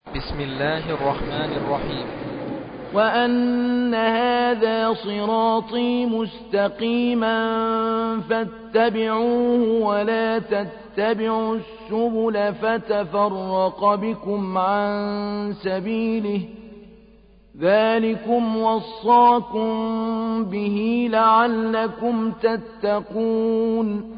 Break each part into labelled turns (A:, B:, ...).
A: بسم الله الرحمن الرحيم
B: وأن هذا صراطي مستقيما فاتبعوه ولا تتبعوا السبل فتفرق بكم عن سبيله ذلكم وصاكم به لعلكم تتقون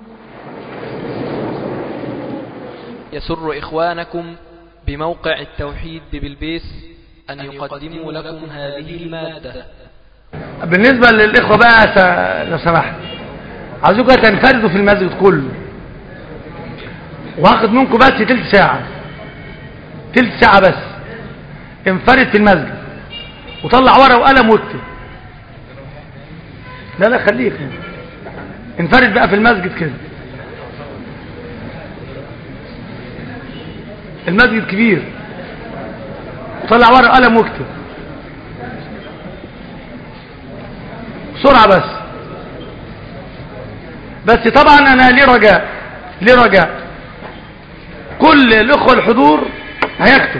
A: يسر إخوانكم بموقع التوحيد بالبيس أن يقدموا لكم هذه المادة
C: بالنسبة للإخوة بقى س... لو سمحت عايزوكم تنفردوا في المسجد كله وهاخد منكم بس تلت ساعة تلت ساعة بس انفرد في المسجد وطلع ورقة وقلم واكتب لا لا خليك انفرد بقى في المسجد كده المسجد كبير طلع ورقة قلم واكتب بسرعة بس بس طبعا انا ليه رجاء ليه رجاء كل الاخوة الحضور هيكتب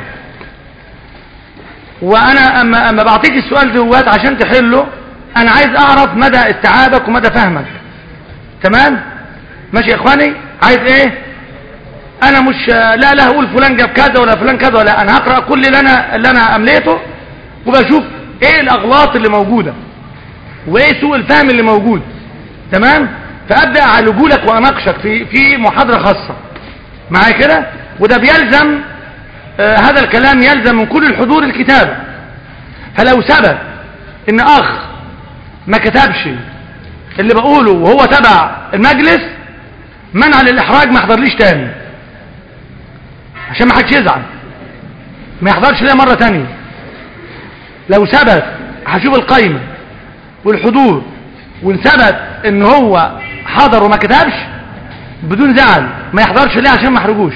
C: وانا اما, أما بعطيك السؤال دوات عشان تحله انا عايز اعرف مدى استيعابك ومدى فهمك تمام ماشي يا اخواني عايز ايه انا مش لا لا هقول فلان جاب كذا ولا فلان كذا ولا انا هقرا كل اللي انا اللي انا امليته وبشوف ايه الاغلاط اللي موجوده وايه سوء الفهم اللي موجود تمام فابدا اعالجه لك واناقشك في في محاضره خاصه معايا كده وده بيلزم آه هذا الكلام يلزم من كل الحضور الكتابه فلو ثبت ان اخ ما كتبش اللي بقوله وهو تبع المجلس منع للاحراج ما يحضرليش تاني عشان ما حدش يزعل ما يحضرش ليا مرة تانية لو ثبت هشوف القايمة والحضور وان ثبت ان هو حضر وما كتبش بدون زعل ما يحضرش ليه عشان ما احرجوش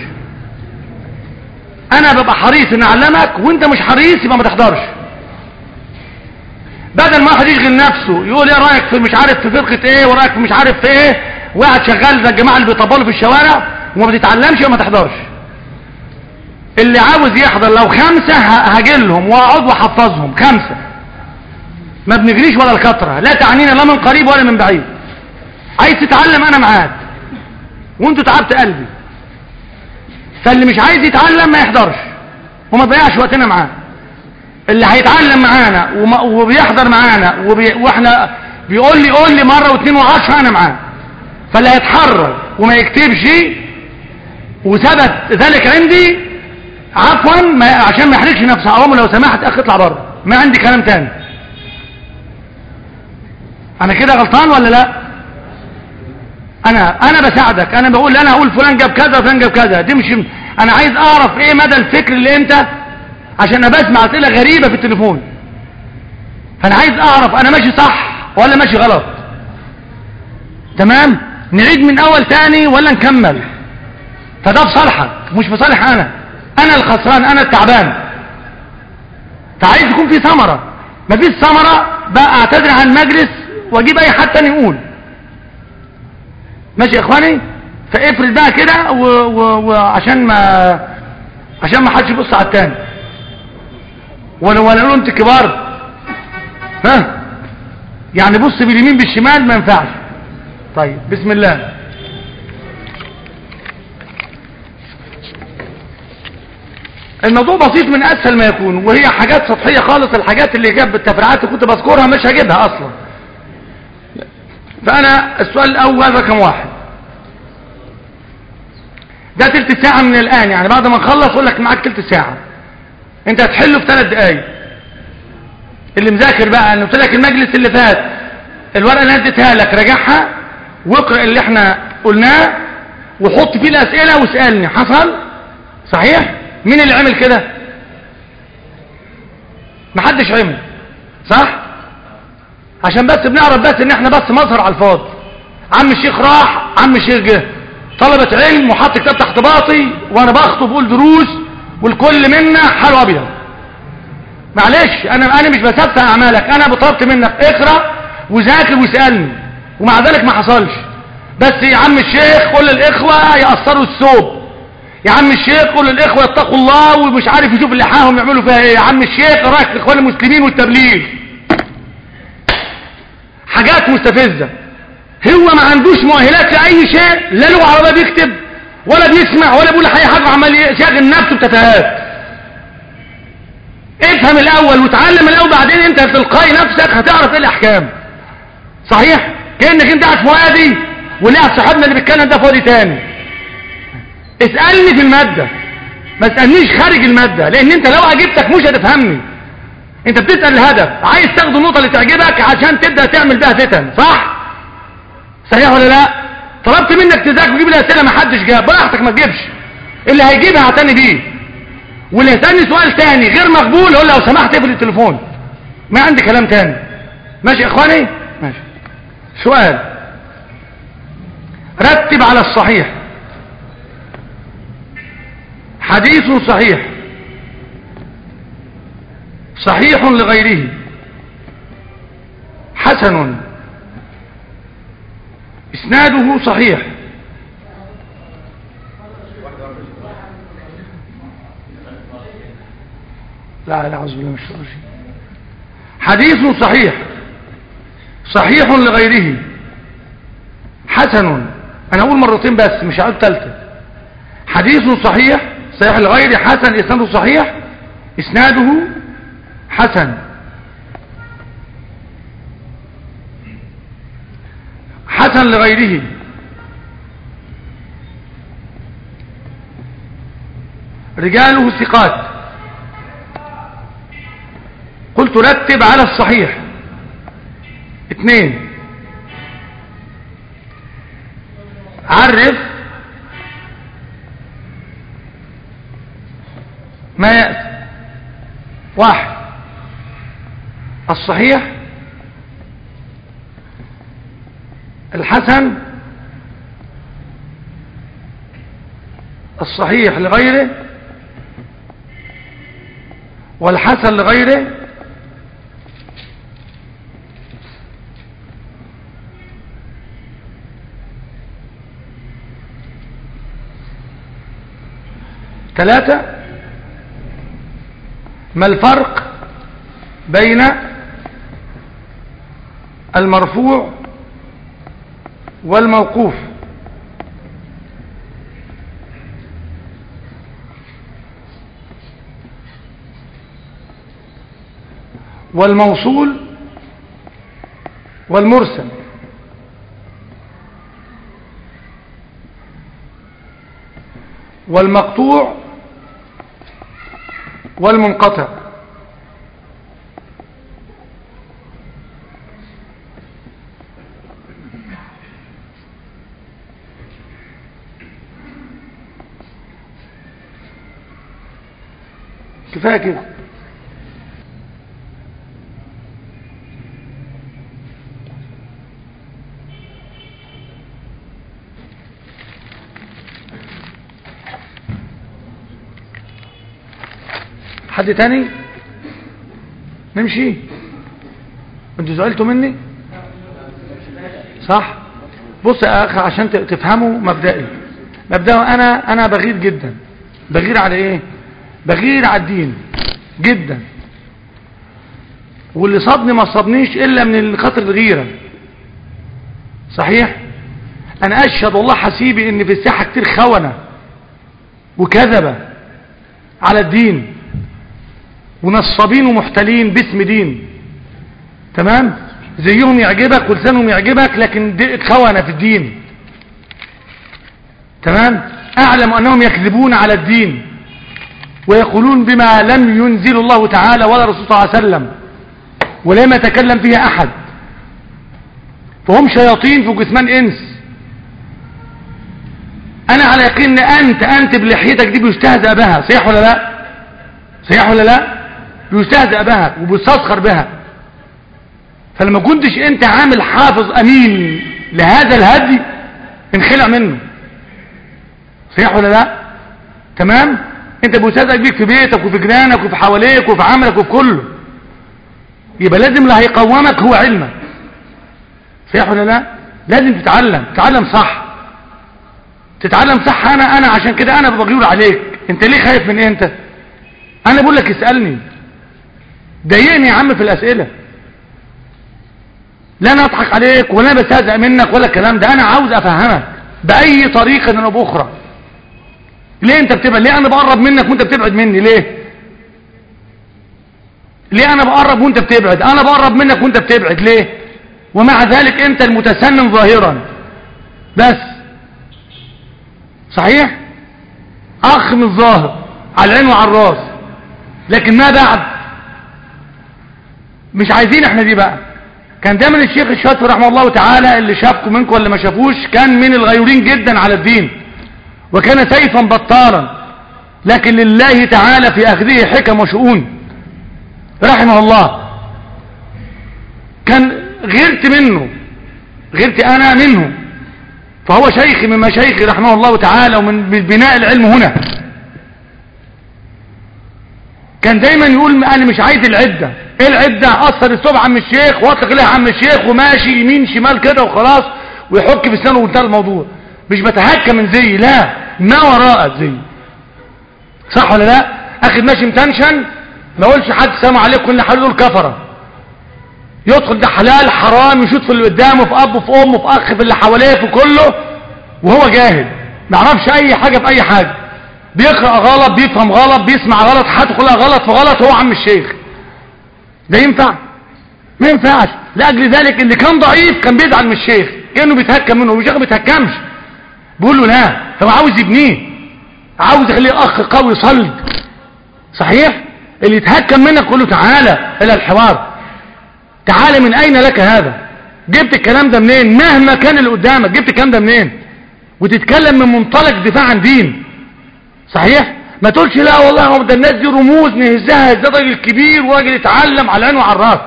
C: انا ببقى حريص ان اعلمك وانت مش حريص يبقى ما تحضرش بدل ما واحد يشغل نفسه يقول ايه رايك في مش عارف في فرقه ايه ورايك في مش عارف في ايه وقاعد شغال زي الجماعه اللي بيطبلوا في الشوارع وما بتتعلمش وما تحضرش اللي عاوز يحضر لو خمسة هجلهم واقعد واحفظهم خمسة ما بنجريش ولا الكترة لا تعنينا لا من قريب ولا من بعيد عايز تتعلم انا معاك وانتوا تعبت قلبي فاللي مش عايز يتعلم ما يحضرش وما تضيعش وقتنا معاه اللي هيتعلم معانا وما وبيحضر معانا وبي واحنا بيقول لي قول لي مره واثنين وعشرة انا معاه فاللي هيتحرر وما يكتبش وثبت ذلك عندي عفوا ما عشان ما يحرجش نفسه عوام لو سمحت اخي اطلع بره ما عندي كلام تاني انا كده غلطان ولا لا انا انا بساعدك انا بقول انا اقول فلان جاب كذا وفلان جاب كذا دي مش انا عايز اعرف ايه مدى الفكر اللي انت عشان انا بسمع اسئله غريبه في التليفون فانا عايز اعرف انا ماشي صح ولا ماشي غلط تمام نعيد من اول تاني ولا نكمل فده في صالحك مش في صالح انا انا الخسران انا التعبان فعايز يكون في ثمرة مفيش ثمرة بقى اعتذر عن المجلس واجيب اي حد تاني يقول ماشي يا اخواني فافرد بقى كده وعشان ما عشان ما حدش يبص على التاني ولا ولا نقول انت كبار ها يعني بص باليمين بالشمال ما ينفعش طيب بسم الله الموضوع بسيط من اسهل ما يكون وهي حاجات سطحيه خالص الحاجات اللي جاب بالتفريعات اللي كنت بذكرها مش هجيبها اصلا فانا السؤال الاول رقم واحد ده تلت ساعه من الان يعني بعد ما نخلص اقول لك معاك تلت ساعه انت هتحله في ثلاث دقايق اللي مذاكر بقى انا قلت لك المجلس اللي فات الورقه اللي اديتها لك راجعها واقرا اللي احنا قلناه وحط فيه الاسئله واسالني حصل صحيح مين اللي عمل كده محدش عمل صح عشان بس بنعرف بس ان احنا بس مظهر على الفاضي عم الشيخ راح عم الشيخ جه طلبة علم وحط كتاب تحت باطي وانا بخطب بقول دروس والكل منا حاله ابيض معلش انا انا مش بسبت اعمالك انا بطلبت منك اقرا وذاكر واسالني ومع ذلك ما حصلش بس يا عم الشيخ قول للاخوه يقصروا الثوب يا عم الشيخ قول للاخوه اتقوا الله ومش عارف يشوف لحاهم يعملوا فيها ايه يا عم الشيخ رايك في اخوان المسلمين والتبليغ حاجات مستفزه هو ما عندوش مؤهلات لاي شيء لا له عربيه بيكتب ولا بيسمع ولا بيقول اي حاجه عمال يشغل نفسه بتفاهات افهم الاول وتعلم الاول بعدين انت تلقائي نفسك هتعرف ايه الاحكام صحيح كانك انت قاعد في وادي ولقى صاحبنا اللي بيتكلم ده في وادي تاني اسالني في الماده ما تسالنيش خارج الماده لان انت لو اجبتك مش هتفهمني انت بتسال الهدف عايز تاخد النقطه اللي تعجبك عشان تبدا تعمل بها فتن صح صحيح ولا لا طلبت منك تذاكر وتجيب الاسئله ما حدش جاب براحتك ما تجيبش اللي هيجيبها اعتني بيه واللي يسالني سؤال تاني غير مقبول يقول لو سمحت اقفل التليفون ما عندي كلام تاني ماشي يا اخواني ماشي سؤال رتب على الصحيح حديث صحيح صحيح لغيره حسن اسناده صحيح لا لا أعوذ بالله من الشيطان الرجيم حديث صحيح صحيح لغيره حسن أنا أقول مرتين بس مش هقول ثالثة حديث صحيح صحيح لغيره حسن إسناده صحيح إسناده حسن حسن لغيره رجاله ثقات قلت رتب على الصحيح اثنين عرف ما يأتي واحد الصحيح الحسن الصحيح لغيره والحسن لغيره ثلاثة ما الفرق بين المرفوع والموقوف والموصول والمرسل والمقطوع والمنقطع كفايه كده حد تاني نمشي انتوا زعلتوا مني صح بص يا اخي عشان تفهموا مبدئي مبدئي انا انا بغير جدا بغير على ايه بغير على الدين جدا واللي صابني ما صابنيش الا من خاطر الغيره صحيح انا اشهد والله حسيبي ان في الساحه كتير خونه وكذبه على الدين ونصابين ومحتلين باسم دين تمام زيهم يعجبك ولسانهم يعجبك لكن خونة في الدين تمام اعلم انهم يكذبون على الدين ويقولون بما لم ينزل الله تعالى ولا رسول صلى الله عليه وسلم ولم يتكلم فيها احد فهم شياطين في جثمان انس انا على يقين ان انت انت بلحيتك دي بيستهزأ بها صحيح ولا لا صحيح ولا لا بيستهزأ بها وبيستسخر بها فلما كنتش انت عامل حافظ امين لهذا الهدي انخلع منه صحيح ولا لا تمام انت بيستهزأ بيك في بيتك وفي جيرانك وفي حواليك وفي عملك وفي كله يبقى لازم اللي هيقومك هو علمك صحيح ولا لا لازم تتعلم تتعلم صح تتعلم صح انا انا عشان كده انا بغير عليك انت ليه خايف من إيه انت انا بقول لك اسالني ضايقني يا عم في الاسئله لا انا اضحك عليك ولا بستهزئ منك ولا الكلام ده انا عاوز افهمك باي طريقه او باخرى ليه انت بتبعد ليه انا بقرب منك وانت بتبعد مني ليه ليه انا بقرب وانت بتبعد انا بقرب منك وانت بتبعد ليه ومع ذلك انت المتسنن ظاهرا بس صحيح اخ من الظاهر على العين وعلى الراس لكن ما بعد مش عايزين احنا دي بقى كان دايما الشيخ الشاطر رحمه الله تعالى اللي شافكم منكم ولا ما شافوش كان من الغيورين جدا على الدين وكان سيفا بطالا لكن لله تعالى في اخذه حكم وشؤون رحمه الله كان غيرت منه غيرت انا منه فهو شيخ من مشايخي رحمه الله تعالى ومن بناء العلم هنا كان دايما يقول انا مش عايز العدة ايه العدة اثر الصبح عم الشيخ واطلق لها عم الشيخ وماشي يمين شمال كده وخلاص ويحك في سنه وانتهى الموضوع مش بتهكى من زي لا ما وراء الزي صح ولا لا اخد ماشي متنشن ما اقولش حد سلام عليكم اللي حواليه دول كفره يدخل ده حلال حرام يشوط في اللي قدامه في اب في ام في اخ في اللي حواليه في كله وهو جاهل ما يعرفش اي حاجه في اي حاجه بيقرا غلط بيفهم غلط بيسمع غلط حياته كلها غلط في غلط هو عم الشيخ ده ينفع ما ينفعش لاجل ذلك اللي كان ضعيف كان بيزعل من الشيخ كانه بيتهكم منه والشيخ ما بيتهكمش بيقول له لا هو عاوز يبنيه عاوز يخليه اخ قوي صلب صحيح اللي يتهكم منك قول له تعالى الى الحوار تعالى من اين لك هذا جبت الكلام ده منين مهما كان اللي قدامك جبت الكلام ده منين وتتكلم من منطلق دفاع عن دين صحيح ما تقولش لا والله هو ده الناس دي رموز نهزها ده راجل كبير وراجل يتعلم على عينه وعلى الراس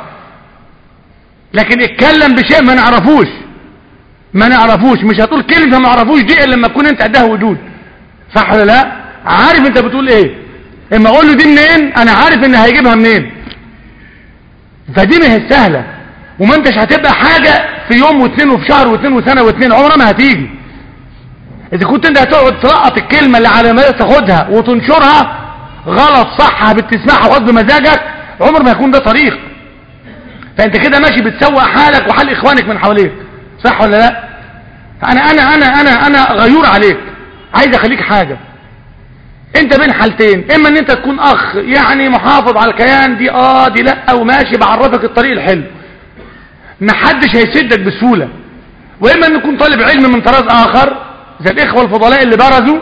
C: لكن اتكلم بشيء ما نعرفوش ما نعرفوش مش هتقول كلمه ما نعرفوش دي الا لما تكون انت قدها ودود صح ولا لا عارف انت بتقول ايه اما اقول له دي منين انا عارف ان هيجيبها منين فدي ما هي سهله وما انتش هتبقى حاجه في يوم واثنين وفي شهر واثنين وسنه واثنين عمرها ما هتيجي اذا كنت انت هتقعد تلقط الكلمه اللي على ما تاخدها وتنشرها غلط صح بتسمعها وقت بمزاجك عمر ما يكون ده طريق فانت كده ماشي بتسوق حالك وحال اخوانك من حواليك صح ولا لا انا انا انا انا انا غيور عليك عايز اخليك حاجه انت بين حالتين اما ان انت تكون اخ يعني محافظ على الكيان دي اه دي لا وماشي بعرفك الطريق الحلو محدش هيسدك بسهوله واما ان تكون طالب علم من طراز اخر زي الاخوه الفضلاء اللي برزوا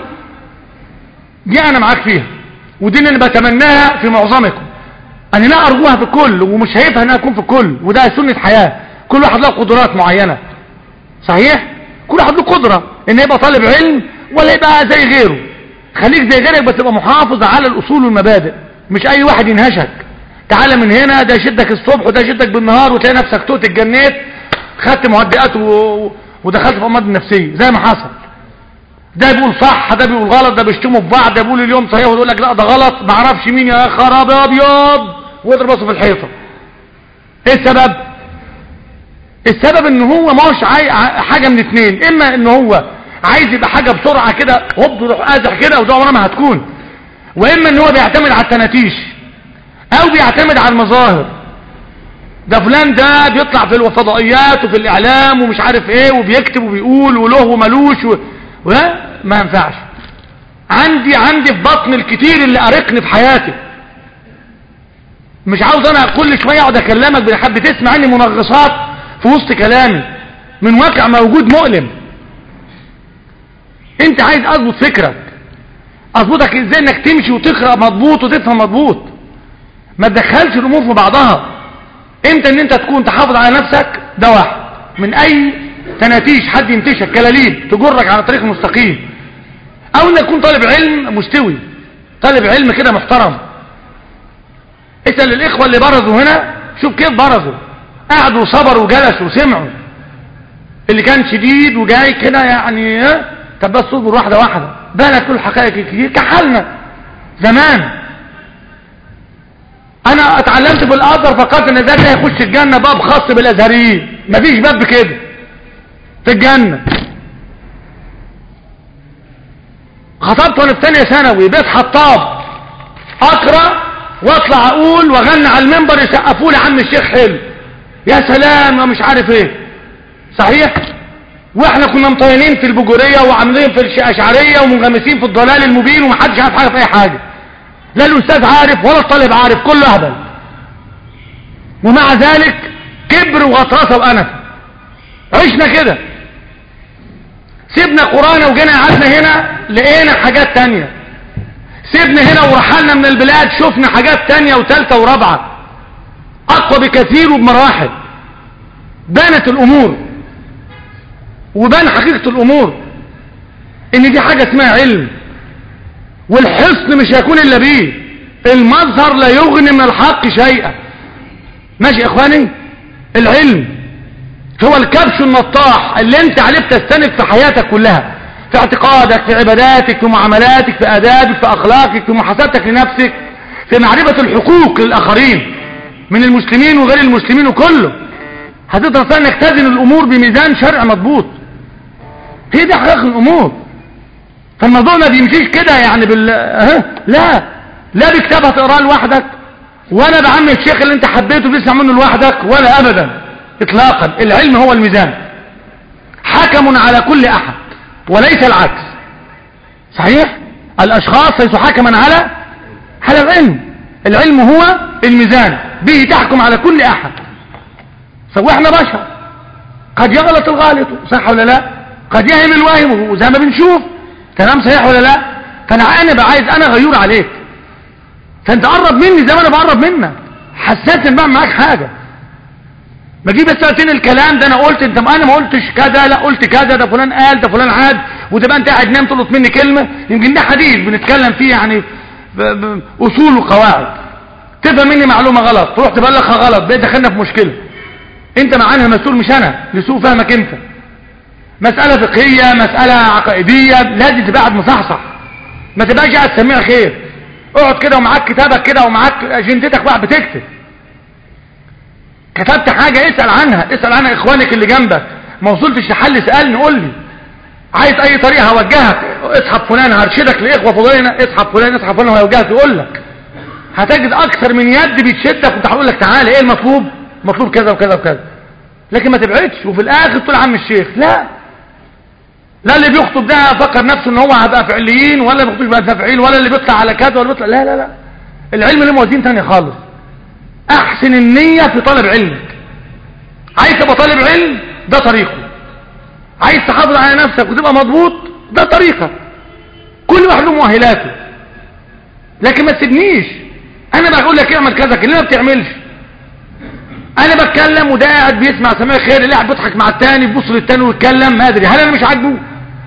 C: دي انا معاك فيها ودي اللي انا بتمناها في معظمكم انا لا ارجوها في الكل ومش شايفها انها تكون في الكل وده سنه حياه كل واحد له قدرات معينه صحيح كل واحد له قدره ان يبقى طالب علم ولا يبقى زي غيره خليك زي غيرك بس تبقى محافظ على الاصول والمبادئ مش اي واحد ينهشك تعالى من هنا ده يشدك الصبح وده يشدك بالنهار وتلاقي نفسك توت اتجنيت خدت مهدئات و... ودخلت في امراض النفسيه زي ما حصل ده بيقول صح ده بيقول غلط ده بيشتموا في بعض ده بيقول اليوم صحيح ويقول لك لا ده غلط ما اعرفش مين يا خراب ابيض ويضرب راسه في الحيطه ايه السبب السبب ان هو ما هوش عاي... حاجه من اتنين اما ان هو عايز يبقى حاجه بسرعه كده هوب يروح قازح كده وده عمرها ما هتكون واما ان هو بيعتمد على التناتيش او بيعتمد على المظاهر ده فلان ده بيطلع في الفضائيات وفي الاعلام ومش عارف ايه وبيكتب وبيقول وله وملوش و... و... ما ينفعش عندي عندي في بطن الكتير اللي ارقني في حياتي مش عاوز انا كل شويه اقعد اكلمك بحب تسمع عني منغصات في وسط كلامي من واقع موجود مؤلم انت عايز اضبط فكرك اضبطك ازاي انك تمشي وتقرا مضبوط وتفهم مضبوط ما تدخلش الامور في بعضها امتى ان انت تكون تحافظ على نفسك ده واحد من اي تناتيش حد ينتشك كلاليب تجرك على طريق مستقيم او ان يكون طالب علم مستوي طالب علم كده محترم اسال الاخوه اللي برزوا هنا شوف كيف برزوا قعدوا صبروا وجلسوا وسمعوا اللي كان شديد وجاي كده يعني طب بس اصبر واحده واحده بالك كل حقائق كتير كحالنا زمان انا اتعلمت بالازهر فقط ان ذاك هيخش الجنه باب خاص بالازهريين مفيش باب كده في الجنه خطبت وانا في ثانيه ثانوي بيت حطاب اقرا واطلع اقول واغني على المنبر يسقفوا لي عم الشيخ حلو يا سلام ومش عارف ايه صحيح واحنا كنا مطينين في البجوريه وعاملين في الاشعريه ومنغمسين في الضلال المبين ومحدش عارف حاجه في اي حاجه لا الاستاذ عارف ولا الطالب عارف كله اهبل ومع ذلك كبر وغطرسه وانف عشنا كده سيبنا قرانا وجينا قعدنا هنا لقينا حاجات تانية سيبنا هنا ورحلنا من البلاد شفنا حاجات تانية وتالتة ورابعة اقوى بكثير وبمراحل بانت الامور وبان حقيقة الامور ان دي حاجة اسمها علم والحصن مش هيكون الا بيه المظهر لا يغني من الحق شيئا ماشي يا اخواني العلم هو الكبش النطاح اللي انت عليه بتستند في حياتك كلها في اعتقادك في عباداتك في معاملاتك في ادابك في اخلاقك في محاسبتك لنفسك في معرفة الحقوق للاخرين من المسلمين وغير المسلمين وكله هتقدر انك تزن الامور بميزان شرع مضبوط هي دي حقيقة الامور فالموضوع ما بيمشيش كده يعني بال ها لا لا بكتاب هتقراه لوحدك ولا بعم الشيخ اللي انت حبيته بتسمع منه لوحدك ولا ابدا اطلاقا العلم هو الميزان حكم على كل احد وليس العكس صحيح الاشخاص ليسوا حكما على على العلم العلم هو الميزان به تحكم على كل احد واحنا بشر قد يغلط الغالط صح ولا لا قد يهم الواهم وزي ما بنشوف كلام صحيح ولا لا فانا انا بقى عايز انا غيور عليك فانت قرب مني زي ما انا بقرب منك حسيت ان بعمل معاك حاجه ما جيب سالتني الكلام ده انا قلت انت انا ما قلتش كذا لا قلت كذا ده فلان قال ده فلان عاد وتبقى انت قاعد نام تلقط مني كلمه يمكن ده حديث بنتكلم فيه يعني ب ب اصول وقواعد تفهم مني معلومه غلط تروح تبلغها غلط بقيت دخلنا في مشكله انت معانا مسؤول مش انا لسوء فهمك انت مساله فقهيه مساله عقائديه لازم تبقى قاعد مصحصح ما تبقاش قاعد سميع خير اقعد كده ومعاك كتابك كده ومعاك اجندتك بقى بتكتب كتبت حاجة اسأل عنها اسأل عنها اخوانك اللي جنبك ما وصلتش لحل سألني قول لي عايز اي طريقة هوجهك اسحب فلان هرشدك لاخوة فلان اسحب فلان اسحب فلان وهيوجهك يقول لك هتجد اكثر من يد بتشدك وانت هقول لك تعالى ايه المطلوب مطلوب كذا وكذا وكذا لكن ما تبعدش وفي الاخر تقول عم الشيخ لا لا اللي بيخطب ده فكر نفسه ان هو هبقى فعليين ولا بيخطب بقى تفعيل ولا اللي بيطلع على كذا ولا بيطلع لا لا لا العلم له موازين تانية خالص احسن النية في طلب علمك عايز تبقى طالب علم ده طريقه عايز تحافظ على نفسك وتبقى مضبوط ده طريقة كل واحد له مؤهلاته لكن ما تسيبنيش انا بقول لك اعمل كذا كده ما بتعملش انا بتكلم وده قاعد بيسمع سماع خير اللي قاعد بيضحك مع التاني بيبص للتاني ويتكلم ما ادري هل انا مش عاجبه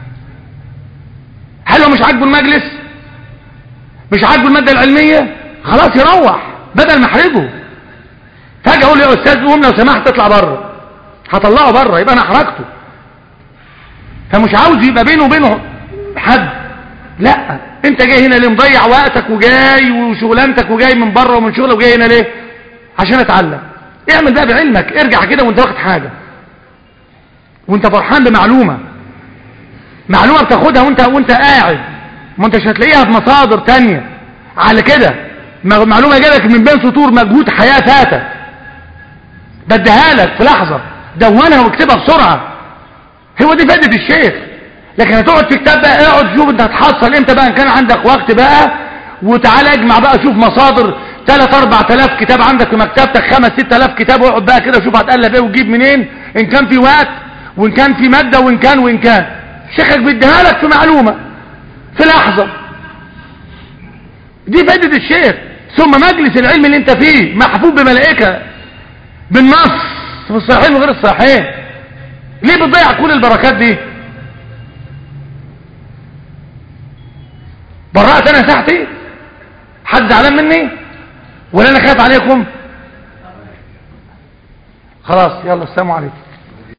C: هل هو مش عاجبه المجلس مش عاجبه المادة العلمية خلاص يروح بدل ما احرجه فجأة اقول له يا استاذ قوم لو سمحت اطلع بره هطلعه بره يبقى انا احرجته فمش عاوز يبقى بينه وبينه حد لا انت جاي هنا ليه مضيع وقتك وجاي وشغلانتك وجاي من بره ومن شغله وجاي هنا ليه عشان اتعلم اعمل ده بعلمك ارجع كده وانت واخد حاجه وانت فرحان بمعلومه معلومه بتاخدها وانت وانت قاعد ما انتش هتلاقيها في مصادر تانية على كده معلومه جالك من بين سطور مجهود حياه فاتك بديها لك في لحظه دونها واكتبها بسرعه هو دي فائده الشيخ لكن هتقعد في كتاب بقى اقعد شوف انت هتحصل امتى بقى ان كان عندك وقت بقى وتعالى اجمع بقى شوف مصادر 3 4000 كتاب عندك في مكتبتك 5 6000 كتاب واقعد بقى كده شوف هتقلب ايه وتجيب منين ان كان في وقت وان كان في ماده وان كان وان كان شيخك بيديها لك في معلومه في لحظه دي فائده الشيخ ثم مجلس العلم اللي انت فيه محفوظ بملائكه بالنص في الصحيحين وغير الصحيحين ليه بتضيع كل البركات دي برأت انا ساحتي حد زعلان مني ولا انا خايف عليكم خلاص يلا السلام عليكم